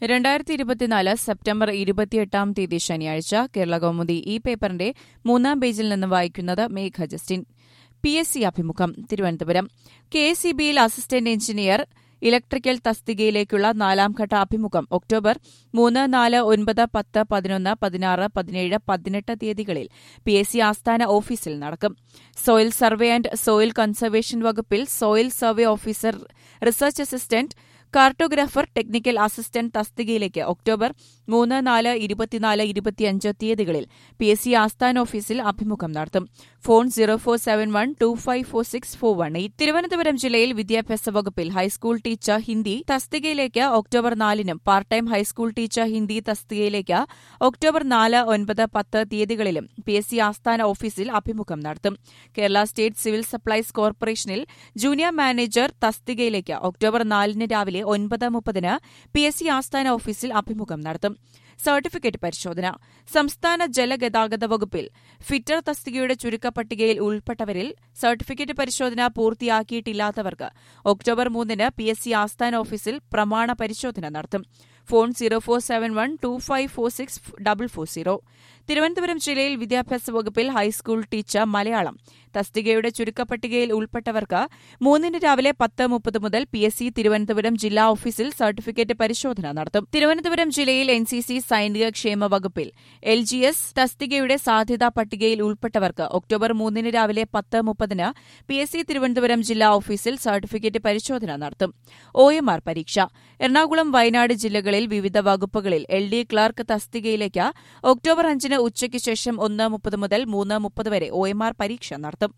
രണ്ടായിരത്തി ഇരുപത്തിനാല് സെപ്റ്റംബർ ഇരുപത്തിയെട്ടാം തീയതി ശനിയാഴ്ച കേരള കൗമുദി ഈ പേപ്പറിന്റെ മൂന്നാം പേജിൽ നിന്ന് വായിക്കുന്നത് Megha Justin P S C അഭിമുഖം തിരുവനന്തപുരം കെ എസ് ഇ ബിയിൽ അസിസ്റ്റന്റ് എഞ്ചിനീയർ ഇലക്ട്രിക്കൽ തസ്തികയിലേക്കുള്ള നാലാംഘട്ട അഭിമുഖം ഒക്ടോബർ മൂന്ന് നാല് ഒൻപത് പത്ത് പതിനൊന്ന് പതിനാറ് പതിനേഴ് പതിനെട്ട് തീയതികളിൽ പി എസ് സി ആസ്ഥാന ഓഫീസിൽ നടക്കും soil survey and soil conservation വകുപ്പിൽ soil survey officer research assistant cartographer technical assistant തസ്തികയിലേക്ക് ഒക്ടോബർ മൂന്ന് നാല് ഇരുപത്തിനാല് ഇരുപത്തിയഞ്ച് തീയതികളിൽ പി എസ് സി ആസ്ഥാന ഓഫീസിൽ അഭിമുഖം നടത്തും phone zero four seven one two five four six four one eight Thiruvananthapuram ജില്ലയിൽ വിദ്യാഭ്യാസ വകുപ്പിൽ ഹൈസ്കൂൾ ടീച്ചർ ഹിന്ദി തസ്തികയിലേക്ക് ഒക്ടോബർ നാലിനും part time high school teacher Hindi തസ്തികയിലേക്ക് ഒക്ടോബർ നാല് ഒൻപത് പത്ത് തീയതികളിലും പി എസ് സി ആസ്ഥാന ഓഫീസിൽ അഭിമുഖം നടത്തും കേരള സ്റ്റേറ്റ് സിവിൽ സപ്ലൈസ് കോർപ്പറേഷനിൽ ജൂനിയർ മാനേജർ തസ്തികയിലേക്ക് ഒക്ടോബർ നാലിന് രാവിലെ ഒൻപത് മുപ്പതിന് പി എസ് സി ആസ്ഥാന ഓഫീസിൽ അഭിമുഖം നടത്തും സർട്ടിഫിക്കറ്റ് പരിശോധന സംസ്ഥാന ജലഗതാഗത വകുപ്പിൽ ഫിറ്റർ തസ്തികയുടെ ചുരുക്കപ്പട്ടികയിൽ ഉൾപ്പെട്ടവരിൽ സർട്ടിഫിക്കറ്റ് പരിശോധന പൂർത്തിയാക്കിയിട്ടില്ലാത്തവർക്ക് ഒക്ടോബർ മൂന്നിന് പി എസ് സി ആസ്ഥാന ഓഫീസിൽ പ്രമാണ പരിശോധന നടത്തും phone zero four seven one two five four six double four zero Thiruvananthapuram ജില്ലയിൽ വിദ്യാഭ്യാസ വകുപ്പിൽ ഹൈസ്കൂൾ ടീച്ചർ മലയാളം തസ്തികയുടെ ചുരുക്കപ്പട്ടികയിൽ ഉൾപ്പെട്ടവർക്ക് മൂന്നിന് രാവിലെ പത്ത് മുപ്പത് മുതൽ പി എസ് സി തിരുവനന്തപുരം ജില്ലാ ഓഫീസിൽ സർട്ടിഫിക്കറ്റ് പരിശോധന നടത്തും തിരുവനന്തപുരം ജില്ലയിൽ എൻ സി സി സൈനിക ക്ഷേമ വകുപ്പിൽ എൽ ജി എസ് തസ്തികയുടെ സാധ്യതാ പട്ടികയിൽ ഉൾപ്പെട്ടവർക്ക് ഒക്ടോബർ മൂന്നിന് രാവിലെ പത്ത് മുപ്പതിന് പി എസ് സി തിരുവനന്തപുരം ജില്ലാ ഓഫീസിൽ സർട്ടിഫിക്കറ്റ് പരിശോധന നടത്തും ഒ എം ആർ പരീക്ഷ എറണാകുളം വയനാട് ജില്ലകളിൽ വിവിധ വകുപ്പുകളിൽ എൽ ഡി ക്ലർക്ക് തസ്തികയിലേക്ക് ഒക്ടോബർ അഞ്ചിന് ഉച്ചയ്ക്ക് ശേഷം ഒന്ന് മുപ്പത് മുതൽ മൂന്ന് മുപ്പത് വരെ ഒ എം ആർ പരീക്ഷ നടത്തും